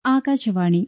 ആകാശവാണി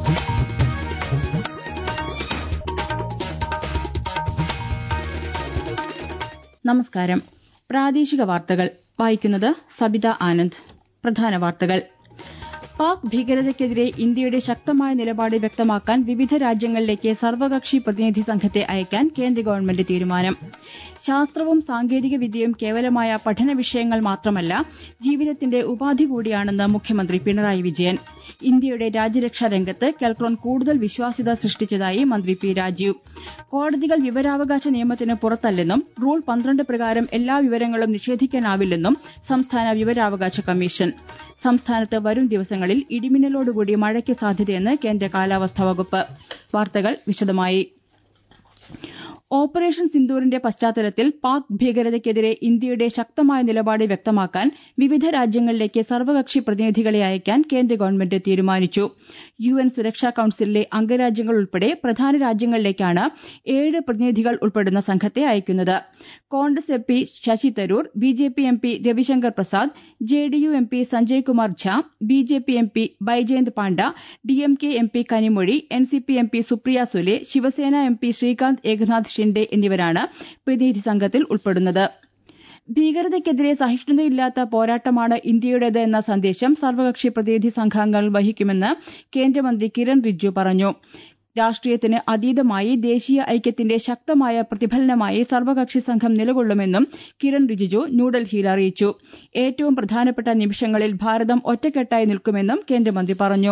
നമസ്കാരം പ്രാദേശിക വാർത്തകൾ വായിക്കുന്നത് സബിത ആനന്ദ് പ്രധാന വാർത്തകൾ പാക് ഭീകരതയ്ക്കെതിരെ ഇന്ത്യയുടെ ശക്തമായ നിലപാട് വ്യക്തമാക്കാൻ വിവിധ രാജ്യങ്ങളിലേക്ക് സർവകക്ഷി പ്രതിനിധി സംഘത്തെ അയക്കാൻ കേന്ദ്ര ഗവൺമെന്റ് തീരുമാനം ശാസ്ത്രവും സാങ്കേതിക വിദ്യയും കേവലമായ പഠന വിഷയങ്ങൾ മാത്രമല്ല ജീവിതത്തിന്റെ ഉപാധി കൂടിയാണെന്ന് മുഖ്യമന്ത്രി പിണറായി വിജയൻ ഇന്ത്യയുടെ രാജ്യരക്ഷാ രംഗത്ത് കെൽട്രോൺ കൂടുതൽ വിശ്വാസ്യത സൃഷ്ടിച്ചതായി മന്ത്രി പി രാജീവ് കോടതികൾ വിവരാവകാശ നിയമത്തിന് പുറത്തല്ലെന്നും റൂൾ പന്ത്രണ്ട് പ്രകാരം എല്ലാ വിവരങ്ങളും നിഷേധിക്കാനാവില്ലെന്നും സംസ്ഥാന വിവരാവകാശ കമ്മീഷൻ സംസ്ഥാനത്ത് വരും ദിവസങ്ങളിൽ ഇടിമിന്നലോടുകൂടി മഴയ്ക്ക് സാധ്യതയെന്ന് കേന്ദ്ര കാലാവസ്ഥാ വകുപ്പ് വാർത്തകൾ വിശദമായി ഓപ്പറേഷൻ സിന്ദൂറിന്റെ പശ്ചാത്തലത്തിൽ പാക് ഭീകരതയ്ക്കെതിരെ ഇന്ത്യയുടെ ശക്തമായ നിലപാട് വ്യക്തമാക്കാൻ വിവിധ രാജ്യങ്ങളിലേക്ക് സർവകക്ഷി പ്രതിനിധികളെ അയക്കാൻ കേന്ദ്ര ഗവൺമെന്റ് തീരുമാനിച്ചു യു എൻ സുരക്ഷാ കൌൺസിലിലെ അംഗരാജ്യങ്ങൾ ഉൾപ്പെടെ പ്രധാന രാജ്യങ്ങളിലേക്കാണ് ഏഴ് പ്രതിനിധികൾ ഉൾപ്പെടുന്ന സംഘത്തെ അയക്കുന്നത് Congress M P Shashi Tharoor B J P M P Ravi Shankar Prasad J D U M P Sanjay Kumar Jha B J P M P Baijayant Panda D M K M P Kanimozhi N C P M P Supriya Sule Shiv Sena M P Shrikant Eknath Shinde എന്നിവരാണ് പ്രതിനിധി സംഘത്തിൽ ഉൾപ്പെടുന്നത് ഭീകരതയ്ക്കെതിരെ സഹിഷ്ണുതയില്ലാത്ത പോരാട്ടമാണ് ഇന്ത്യയുടേത് എന്ന സന്ദേശം സർവകക്ഷി പ്രതിനിധി സംഘാംഗങ്ങൾ വഹിക്കുമെന്ന് കേന്ദ്രമന്ത്രി കിരൺ റിജ്ജു പറഞ്ഞു രാഷ്ട്രീയത്തിന് അതീതമായി ദേശീയ ഐക്യത്തിന്റെ ശക്തമായ പ്രതിഫലനമായി സർവകക്ഷി സംഘം നിലകൊള്ളുമെന്നും കിരൺ റിജിജു ന്യൂഡൽഹിയിൽ അറിയിച്ചു ഏറ്റവും പ്രധാനപ്പെട്ട നിമിഷങ്ങളിൽ ഭാരതം ഒറ്റക്കെട്ടായി നിൽക്കുമെന്നും കേന്ദ്രമന്ത്രി പറഞ്ഞു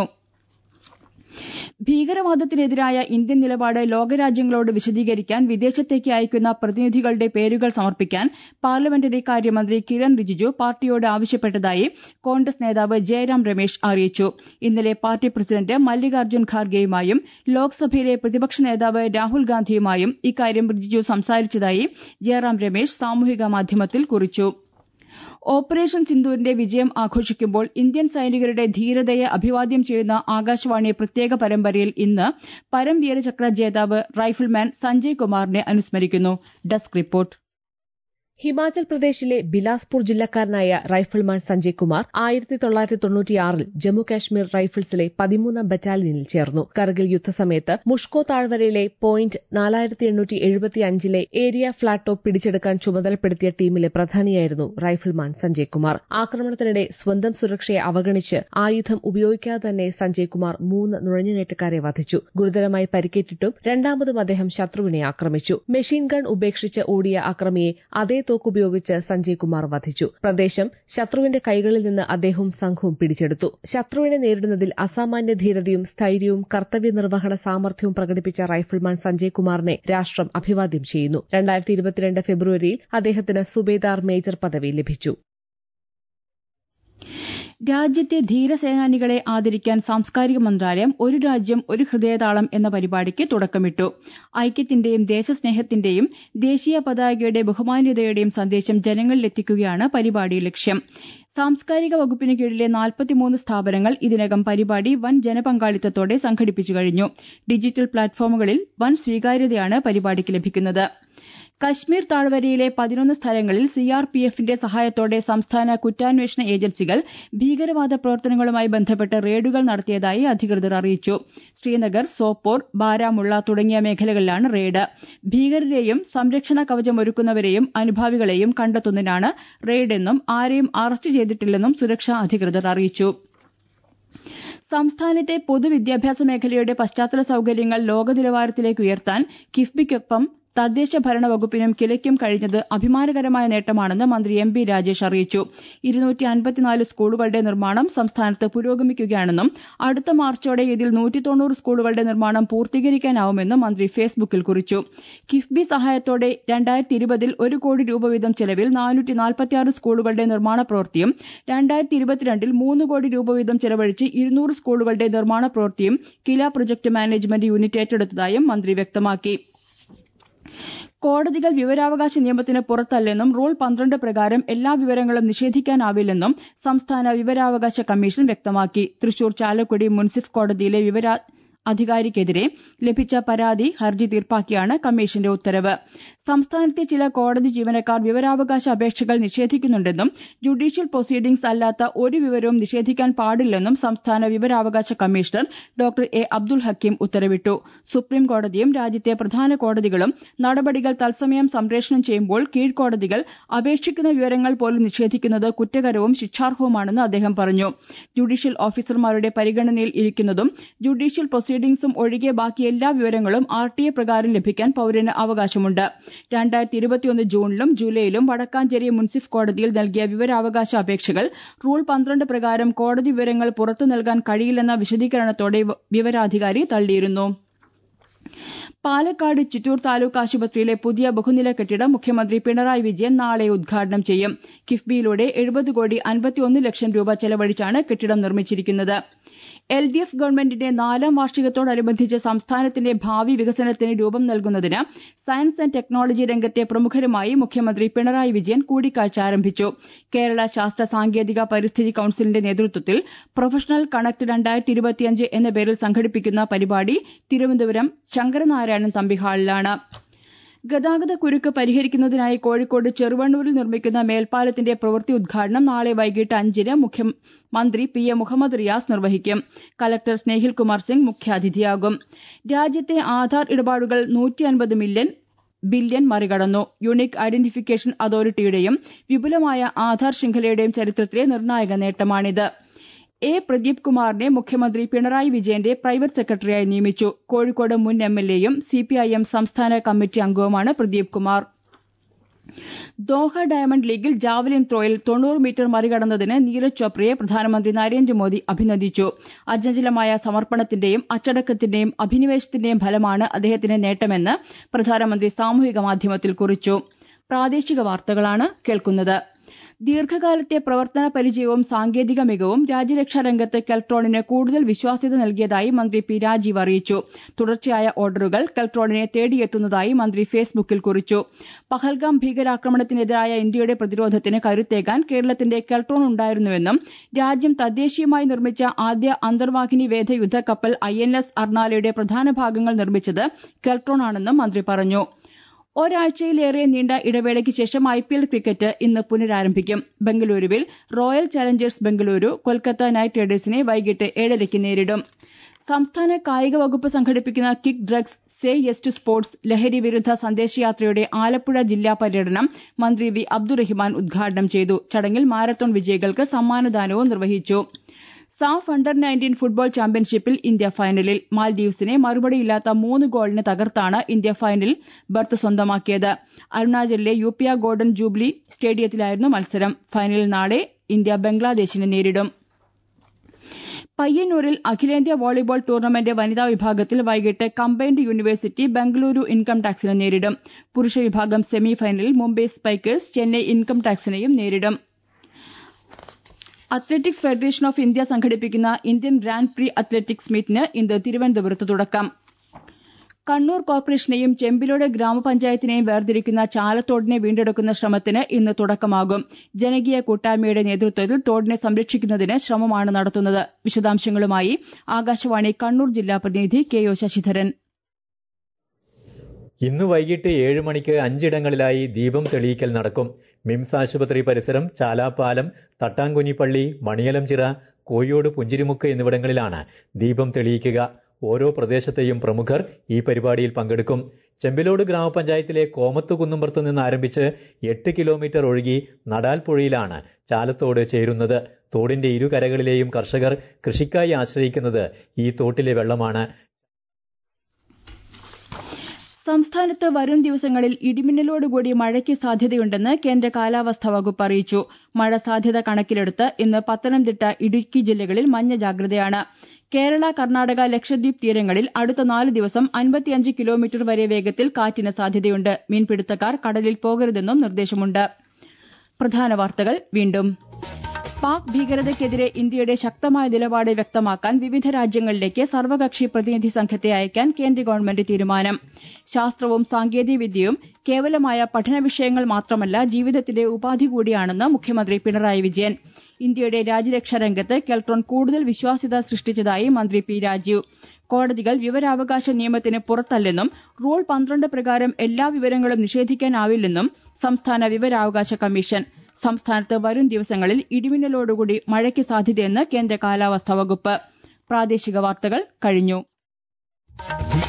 ഭീകരവാദത്തിനെതിരായ ഇന്ത്യൻ നിലപാട് ലോകരാജ്യങ്ങളോട് വിശദീകരിക്കാൻ വിദേശത്തേക്ക് അയക്കുന്ന പ്രതിനിധികളുടെ പേരുകൾ സമർപ്പിക്കാൻ പാർലമെന്ററി കാര്യമന്ത്രി കിരൺ റിജിജു പാർട്ടിയോട് ആവശ്യപ്പെട്ടതായി കോൺഗ്രസ് നേതാവ് ജയറാം രമേശ് അറിയിച്ചു ഇന്നലെ പാർട്ടി പ്രസിഡന്റ് മല്ലികാർജ്ജുൻ ഖാർഗെയുമായും ലോക്സഭയിലെ പ്രതിപക്ഷ നേതാവ് രാഹുൽ ഗാന്ധിയുമായും ഇക്കാര്യം റിജിജു സംസാരിച്ചതായി ജയറാം രമേശ് സാമൂഹിക മാധ്യമത്തിൽ കുറിച്ചു ഓപ്പറേഷൻ സിന്ദൂരിന്റെ വിജയം ആഘോഷിക്കുമ്പോൾ ഇന്ത്യൻ സൈനികരുടെ ധീരതയെ അഭിവാദ്യം ചെയ്യുന്ന ആകാശവാണി പ്രത്യേക പരമ്പരയിൽ ഇന്ന് പരംവീരചക്ര ജേതാവ് റൈഫിൾമാൻ സഞ്ജയ് കുമാറിനെ അനുസ്മരിക്കുന്നു ഡെസ്ക് റിപ്പോർട്ട് ഹിമാചൽ പ്രദേശിലെ ബിലാസ്പൂർ ജില്ലക്കാരനായ റൈഫിൾമാൻ സഞ്ജയ് കുമാർ ആയിരത്തി തൊള്ളായിരത്തി തൊണ്ണൂറ്റിയാറിൽ ജമ്മു കാശ്മീർ റൈഫിൾസിലെ പതിമൂന്നാം ബറ്റാലിയനിൽ ചേർന്നു കർഗിൽ യുദ്ധസമയത്ത് മുഷ്കോ താഴ്വരയിലെ പോയിന്റ് നാലായിരത്തി എണ്ണൂറ്റി എഴുപത്തി അഞ്ചിലെ ഏരിയ ഫ്ളാറ്റോപ്പ് പിടിച്ചെടുക്കാൻ ചുമതലപ്പെടുത്തിയ ടീമിലെ പ്രധാനിയായിരുന്നു റൈഫിൾമാൻ സഞ്ജയ് കുമാർ ആക്രമണത്തിനിടെ സ്വന്തം സുരക്ഷയെ അവഗണിച്ച് ആയുധം ഉപയോഗിക്കാതെ തന്നെ സഞ്ജയ് കുമാർ മൂന്ന് നുഴഞ്ഞുകയറ്റക്കാരെ വധിച്ചു ഗുരുതരമായി പരിക്കേറ്റിട്ടും രണ്ടാമതും അദ്ദേഹം ശത്രുവിനെ ആക്രമിച്ചു മെഷീൻ ഗൺ ഉപേക്ഷിച്ച് ഓടിയ ആക്രമിയെ അതേ തോക്കുപയോഗിച്ച് സഞ്ജയ് കുമാർ വധിച്ചു പ്രദേശം ശത്രുവിന്റെ കൈകളിൽ നിന്ന് അദ്ദേഹവും സംഘവും പിടിച്ചെടുത്തു ശത്രുവിനെ നേരിടുന്നതിൽ അസാമാന്യ ധീരതയും സ്ഥൈര്യവും കർത്തവ്യ നിർവഹണ സാമർഥ്യവും പ്രകടിപ്പിച്ച റൈഫിൾമാൻ സഞ്ജയ് കുമാറിനെ രാഷ്ട്രം അഭിവാദ്യം ചെയ്യുന്നു രണ്ടായിരത്തി ഇരുപത്തിരണ്ട് ഫെബ്രുവരിയിൽ അദ്ദേഹത്തിന് സുബേദാർ മേജർ പദവി ലഭിച്ചു രാജ്യത്തെ ധീരസേനാനികളെ ആദരിക്കാൻ സാംസ്കാരിക മന്ത്രാലയം ഒരു രാജ്യം ഒരു ഹൃദയതാളം എന്ന പരിപാടിക്ക് തുടക്കമിട്ടു ഐക്യത്തിന്റെയും ദേശസ്നേഹത്തിന്റെയും ദേശീയ പതാകയുടെ ബഹുമാന്യതയുടെയും സന്ദേശം ജനങ്ങളിലെത്തിക്കുകയാണ് പരിപാടി ലക്ഷ്യം സാംസ്കാരിക വകുപ്പിന് കീഴിലെ നാൽപ്പത്തിമൂന്ന് സ്ഥാപനങ്ങൾ ഇതിനകം പരിപാടി വൻ ജനപങ്കാളിത്തത്തോടെ സംഘടിപ്പിച്ചു കഴിഞ്ഞു ഡിജിറ്റൽ പ്ലാറ്റ്ഫോമുകളിൽ വൻ സ്വീകാര്യതയാണ് പരിപാടിക്ക് ലഭിക്കുന്നത് കശ്മീർ താഴ്വരയിലെ പതിനൊന്ന് സ്ഥലങ്ങളിൽ സിആർപിഎഫിന്റെ സഹായത്തോടെ സംസ്ഥാന കുറ്റാന്വേഷണ ഏജൻസികൾ ഭീകരവാദ പ്രവർത്തനങ്ങളുമായി ബന്ധപ്പെട്ട് റെയ്ഡുകൾ നടത്തിയതായി അധികൃതർ അറിയിച്ചു ശ്രീനഗർ സോപ്പോർ ബാരാമുള്ള തുടങ്ങിയ മേഖലകളിലാണ് റെയ്ഡ് ഭീകരരെയും സംരക്ഷണ കവചമൊരുക്കുന്നവരെയും അനുഭാവികളെയും കണ്ടെത്തുന്നതിനാണ് റെയ്ഡെന്നും ആരെയും അറസ്റ്റ് ചെയ്തിട്ടില്ലെന്നും സുരക്ഷാ അധികൃതർ അറിയിച്ചു സംസ്ഥാനത്തെ പൊതുവിദ്യാഭ്യാസ മേഖലയുടെ പശ്ചാത്തല സൌകര്യങ്ങൾ ലോകനിലവാരത്തിലേക്ക് ഉയർത്താൻ കിഫ്ബിക്കൊപ്പം തദ്ദേശ ഭരണ വകുപ്പിനും കിലയ്ക്കും കഴിഞ്ഞത് അഭിമാനകരമായ നേട്ടമാണെന്ന് മന്ത്രി എം ബി രാജേഷ് അറിയിച്ചു ഇരുന്നൂറ്റി അൻപത്തിനാല് സ്കൂളുകളുടെ നിർമ്മാണം സംസ്ഥാനത്ത് പുരോഗമിക്കുകയാണെന്നും അടുത്ത മാർച്ചോടെ ഇതിൽ നൂറ്റി തൊണ്ണൂറ് സ്കൂളുകളുടെ നിർമ്മാണം പൂർത്തീകരിക്കാനാവുമെന്നും മന്ത്രി ഫേസ്ബുക്കിൽ കുറിച്ചു കിഫ്ബി സഹായത്തോടെ രണ്ടായിരത്തി ഇരുപതിൽ ഒരു കോടി രൂപ വീതം ചെലവിൽ നാനൂറ്റി നാൽപ്പത്തിയാറ് സ്കൂളുകളുടെ നിർമ്മാണ പ്രവൃത്തിയും രണ്ടായിരത്തി ഇരുപത്തിരണ്ടിൽ മൂന്ന് കോടി രൂപ വീതം ചെലവഴിച്ച് ഇരുന്നൂറ് സ്കൂളുകളുടെ നിർമ്മാണ പ്രവൃത്തിയും കില പ്രൊജക്ട് മാനേജ്മെന്റ് യൂണിറ്റ് ഏറ്റെടുത്തതായും മന്ത്രി വ്യക്തമാക്കി കോടതികൾ വിവരാവകാശ നിയമത്തിന് പുറത്തല്ലെന്നും റൂൾ പന്ത്രണ്ട് പ്രകാരം എല്ലാ വിവരങ്ങളും നിഷേധിക്കാനാവില്ലെന്നും സംസ്ഥാന വിവരാവകാശ കമ്മീഷൻ വ്യക്തമാക്കി തൃശൂർ ചാലക്കുടി മുൻസിഫ് കോടതിയിലെ വിവരാ അധികാരിക്കെതിരെ ലഭിച്ച പരാതി ഹർജി തീർപ്പാക്കിയാണ് കമ്മീഷന്റെ ഉത്തരവ് സംസ്ഥാനത്തെ ചില കോടതി ജീവനക്കാർ വിവരാവകാശ അപേക്ഷകൾ നിഷേധിക്കുന്നുണ്ടെന്നും ജുഡീഷ്യൽ പ്രൊസീഡിംഗ്സ് അല്ലാത്ത ഒരു വിവരവും നിഷേധിക്കാൻ പാടില്ലെന്നും സംസ്ഥാന വിവരാവകാശ commissioner doctor A Abdul Hakeem ഉത്തരവിട്ടു സുപ്രീം കോടതിയും രാജ്യത്തെ പ്രധാന കോടതികളും നടപടികൾ തത്സമയം സംപ്രേഷണം ചെയ്യുമ്പോൾ കീഴ്ക്കോടതികൾ അപേക്ഷിക്കുന്ന വിവരങ്ങൾ പോലും നിഷേധിക്കുന്നത് കുറ്റകരവും ശിക്ഷാർഹവുമാണെന്ന് അദ്ദേഹം പറഞ്ഞു ജുഡീഷ്യൽ ഓഫീസർമാരുടെ പരിഗണനയിൽ ഇരിക്കുന്നതും ജുഡീഷ്യൽ പ്രൊസീഡിംഗ്സും ഒഴികെ ബാക്കി എല്ലാ വിവരങ്ങളും ആർ ടി എ പ്രകാരം ലഭിക്കാൻ പൌരന് അവകാശമുണ്ട് രണ്ടായിരത്തി ഇരുപത്തിയൊന്ന് ജൂണിലും ജൂലൈയിലും വടക്കാഞ്ചേരി മുൻസിഫ് കോടതിയിൽ നൽകിയ വിവരാവകാശ അപേക്ഷകൾ റൂൾ പന്ത്രണ്ട് പ്രകാരം കോടതി വിവരങ്ങൾ പുറത്തു നൽകാൻ കഴിയില്ലെന്ന വിശദീകരണത്തോടെ വിവരാധികാരി തള്ളിയിരുന്നു പാലക്കാട് ചിറ്റൂർ താലൂക്ക് ആശുപത്രിയിലെ പുതിയ ബഹുനില കെട്ടിടം മുഖ്യമന്ത്രി പിണറായി വിജയൻ നാളെ ഉദ്ഘാടനം ചെയ്യും കിഫ്ബിയിലൂടെ എഴുപത് കോടി അൻപത്തിയൊന്ന് ലക്ഷം രൂപ ചെലവഴിച്ചാണ് കെട്ടിടം നിർമ്മിച്ചിരിക്കുന്നത് എൽ ഡി എഫ് ഗവൺമെന്റിന്റെ നാലാം വാർഷികത്തോടനുബന്ധിച്ച് സംസ്ഥാനത്തിന്റെ ഭാവി വികസനത്തിന് രൂപം നൽകുന്നതിന് സയൻസ് ആന്റ് ടെക്നോളജി രംഗത്തെ പ്രമുഖരുമായി മുഖ്യമന്ത്രി പിണറായി വിജയൻ കൂടിക്കാഴ്ച ആരംഭിച്ചു കേരള ശാസ്ത്ര സാങ്കേതിക പരിസ്ഥിതി കൌൺസിലിന്റെ നേതൃത്വത്തിൽ പ്രൊഫഷണൽ കണക്ട് രണ്ടായിരത്തി ഇരുപത്തിയഞ്ച് എന്ന പേരിൽ സംഘടിപ്പിക്കുന്ന പരിപാടി തിരുവനന്തപുരം ശങ്കരനാരായണൻ തമ്പി ഹാളിലാണ് ഗതാഗത കുരുക്ക് പരിഹരിക്കുന്നതിനായി കോഴിക്കോട് ചെറുവണ്ണൂരിൽ നിർമ്മിക്കുന്ന മേൽപ്പാലത്തിന്റെ പ്രവൃത്തി ഉദ്ഘാടനം നാളെ വൈകിട്ട് അഞ്ചിന് മുഖ്യമന്ത്രി പി എ മുഹമ്മദ് റിയാസ് നിർവഹിക്കും കലക്ടർ സ്നേഹിൽ കുമാർ സിംഗ് മുഖ്യാതിഥിയാകും രാജ്യത്തെ ആധാർ ഇടപാടുകൾ നൂറ്റിയൻപത് മില്യൺ ബില്യൺ മറികടന്നു യുണിക് ഐഡന്റിഫിക്കേഷൻ അതോറിറ്റിയുടെയും വിപുലമായ ആധാർ ശൃംഖലയുടെയും ചരിത്രത്തിലെ നിർണായക നേട്ടമാണിത് എ പ്രദീപ് കുമാറിനെ മുഖ്യമന്ത്രി പിണറായി വിജയന്റെ പ്രൈവറ്റ് സെക്രട്ടറിയായി നിയമിച്ചു കോഴിക്കോട് മുൻ എം എൽ എയും സിപിഐഎം സംസ്ഥാന കമ്മിറ്റി അംഗവുമാണ് പ്രദീപ് കുമാർ ദോഹ ഡയമണ്ട് ലീഗിൽ ജാവലിൻ ത്രോയിൽ തൊണ്ണൂറ് മീറ്റർ മറികടന്നതിന് നീരജ് ചോപ്രയെ പ്രധാനമന്ത്രി നരേന്ദ്രമോദി അഭിനന്ദിച്ചു അജഞ്ചലമായ സമർപ്പണത്തിന്റെയും അച്ചടക്കത്തിന്റെയും അഭിനിവേശത്തിന്റെയും ഫലമാണ് അദ്ദേഹത്തിന്റെ നേട്ടമെന്ന് പ്രധാനമന്ത്രി സാമൂഹിക മാധ്യമത്തിൽ കുറിച്ചു പ്രാദേശിക വാർത്തകളാണ് കേൾക്കുന്നത് ദീർഘകാലത്തെ പ്രവർത്തന പരിചയവും സാങ്കേതിക മികവും രാജ്യരക്ഷാ രംഗത്ത് കെൽട്രോണിന് കൂടുതൽ വിശ്വാസ്യത നൽകിയതായി മന്ത്രി പി രാജീവ് അറിയിച്ചു തുടർച്ചയായ ഓർഡറുകൾ കെൽട്രോണിനെ തേടിയെത്തുന്നതായി മന്ത്രി ഫേസ്ബുക്കിൽ കുറിച്ചു പഹൽഗാം ഭീകരാക്രമണത്തിനെതിരായ ഇന്ത്യയുടെ പ്രതിരോധത്തിന് കരുത്തേകാൻ കേരളത്തിന്റെ കെൽട്രോൺ ഉണ്ടായിരുന്നുവെന്നും രാജ്യം തദ്ദേശീയമായി നിർമ്മിച്ച ആദ്യ അന്തർവാഹിനി വേധ യുദ്ധക്കപ്പൽ ഐ എൻ എസ് അർണാലയുടെ പ്രധാന ഭാഗങ്ങൾ നിർമ്മിച്ചത് കെൽട്രോൺ ആണെന്നും മന്ത്രി പറഞ്ഞു ഒരാഴ്ചയിലേറെ നീണ്ട ഇടവേളയ്ക്ക് ശേഷം ഐ പി എൽ ക്രിക്കറ്റ് ഇന്ന് പുനരാരംഭിക്കും ബംഗളൂരുവിൽ Royal Challengers Bengaluru Kolkata Knight റൈഡേഴ്സിനെ വൈകിട്ട് ഏഴരയ്ക്ക് നേരിടും സംസ്ഥാന കായിക വകുപ്പ് സംഘടിപ്പിക്കുന്ന kick drugs say yes to sports ലഹരി വിരുദ്ധ സന്ദേശയാത്രയുടെ ആലപ്പുഴ ജില്ലാ പര്യടനം മന്ത്രി വി അബ്ദുറഹിമാൻ ഉദ്ഘാടനം ചെയ്തു ചടങ്ങിൽ മാരത്തോൺ വിജയികൾക്ക് സമ്മാനദാനവും നിർവഹിച്ചു സാഫ് അണ്ടർ നയൻറ്റീൻ ഫുട്ബോൾ ചാമ്പ്യൻഷിപ്പിൽ ഇന്ത്യ ഫൈനലിൽ മാൽഡീവ്സിനെ മറുപടിയില്ലാത്ത മൂന്ന് ഗോളിന് തകർത്താണ് ഇന്ത്യ ഫൈനൽ ബർത്ത് സ്വന്തമാക്കിയത് അരുണാചലിലെ യുപിയ ഗോൾഡൻ ജൂബിലി സ്റ്റേഡിയത്തിലായിരുന്നു മത്സരം ഫൈനലിൽ നാളെ ഇന്ത്യ ബംഗ്ലാദേശിനെ നേരിടും പയ്യന്നൂരിൽ അഖിലേന്ത്യാ വോളിബോൾ ടൂർണമെന്റ് വനിതാ വിഭാഗത്തിൽ വൈകിട്ട് കമ്പൈൻഡ് യൂണിവേഴ്സിറ്റി ബംഗളൂരു ഇൻകം ടാക്സിനെ നേരിടും പുരുഷ വിഭാഗം സെമി ഫൈനലിൽ മുംബൈ സ്പൈക്കേഴ്സ് ചെന്നൈ ഇൻകം ടാക്സിനെയും നേരിടും അത്ലറ്റിക്സ് ഫെഡറേഷൻ ഓഫ് ഇന്ത്യ സംഘടിപ്പിക്കുന്ന ഇന്ത്യൻ ഗ്രാൻഡ് പ്രി അത്ലറ്റിക്സ് മീറ്റിന് ഇന്ന് തിരുവനന്തപുരത്ത് തുടക്കം കണ്ണൂർ കോർപ്പറേഷനെയും ചെമ്പിലോട് ഗ്രാമപഞ്ചായത്തിനെയും വേർതിരിക്കുന്ന ചാലത്തോടിനെ വീണ്ടെടുക്കുന്ന ശ്രമത്തിന് ഇന്ന് തുടക്കമാകും ജനകീയ കൂട്ടായ്മയുടെ നേതൃത്വത്തിൽ തോടിനെ സംരക്ഷിക്കുന്നതിന് ശ്രമമാണ് നടത്തുന്നത് വിശദാംശങ്ങളുമായി ആകാശവാണി കണ്ണൂർ ജില്ലാ പ്രതിനിധി കെ ഒ ശശിധരൻ ഇന്ന് വൈകിട്ട് ഏഴ് മണിക്ക് അഞ്ചിടങ്ങളിലായി ദീപം തെളിയിക്കൽ നടക്കും മിംസ് ആശുപത്രി പരിസരം ചാലാപ്പാലം തട്ടാങ്കുനിപ്പള്ളി മണിയലംചിറ കോയോട് പുഞ്ചിരിമുക്ക് എന്നിവിടങ്ങളിലാണ് ദീപം തെളിയിക്കുക ഓരോ പ്രദേശത്തെയും പ്രമുഖർ ഈ പരിപാടിയിൽ പങ്കെടുക്കും ചെമ്പിലോട് ഗ്രാമപഞ്ചായത്തിലെ കോമത്ത് കുന്നുംപുറത്ത് നിന്ന് ആരംഭിച്ച് എട്ട് കിലോമീറ്റർ ഒഴുകി നടാൽ പുഴയിലാണ് ചാലത്തോട് ചേരുന്നത് തോടിന്റെ ഇരുകരകളിലെയും കർഷകർ കൃഷിക്കായി ആശ്രയിക്കുന്നത് ഈ തോട്ടിലെ വെള്ളമാണ് സംസ്ഥാനത്ത് വരും ദിവസങ്ങളിൽ ഇടിമിന്നലോടുകൂടി മഴയ്ക്ക് സാധ്യതയുണ്ടെന്ന് കേന്ദ്ര കാലാവസ്ഥാ വകുപ്പ് അറിയിച്ചു മഴ സാധ്യത കണക്കിലെടുത്ത് ഇന്ന് പത്തനംതിട്ട ഇടുക്കി ജില്ലകളിൽ മഞ്ഞ ജാഗ്രതയാണ് കേരള കർണാടക ലക്ഷദ്വീപ് തീരങ്ങളിൽ അടുത്ത നാല് ദിവസം അൻപത്തിയഞ്ച് കിലോമീറ്റർ വരെ വേഗത്തിൽ കാറ്റിന് സാധ്യതയുണ്ട് മീൻപിടുത്തക്കാർ കടലിൽ പോകരുതെന്നും നിർദ്ദേശമുണ്ട് പ്രധാന വാർത്തകൾ വീണ്ടും പാക് ഭീകരതയ്ക്കെതിരെ ഇന്ത്യയുടെ ശക്തമായ നിലപാട് വ്യക്തമാക്കാൻ വിവിധ രാജ്യങ്ങളിലേക്ക് സർവകക്ഷി പ്രതിനിധി സംഘത്തെ അയക്കാൻ കേന്ദ്ര ഗവൺമെന്റ് തീരുമാനം ശാസ്ത്രവും സാങ്കേതികവിദ്യയും കേവലമായ പഠന വിഷയങ്ങൾ മാത്രമല്ല ജീവിതത്തിന്റെ ഉപാധി കൂടിയാണെന്ന് മുഖ്യമന്ത്രി പിണറായി വിജയൻ ഇന്ത്യയുടെ രാജ്യരക്ഷാ രംഗത്ത് കെൽട്രോൺ കൂടുതൽ വിശ്വാസ്യത സൃഷ്ടിച്ചതായി മന്ത്രി പി രാജീവ് കോടതികൾ വിവരാവകാശ നിയമത്തിന് പുറത്തല്ലെന്നും റൂൾ പന്ത്രണ്ട് പ്രകാരം എല്ലാ വിവരങ്ങളും നിഷേധിക്കാനാവില്ലെന്നും സംസ്ഥാന വിവരാവകാശ കമ്മീഷൻ സംസ്ഥാനത്ത് വരും ദിവസങ്ങളിൽ ഇടിമിന്നലോടുകൂടി മഴയ്ക്ക് സാധ്യതയെന്ന് കേന്ദ്ര കാലാവസ്ഥാ വകുപ്പ് പ്രാദേശിക വാർത്തകൾ കഴിഞ്ഞു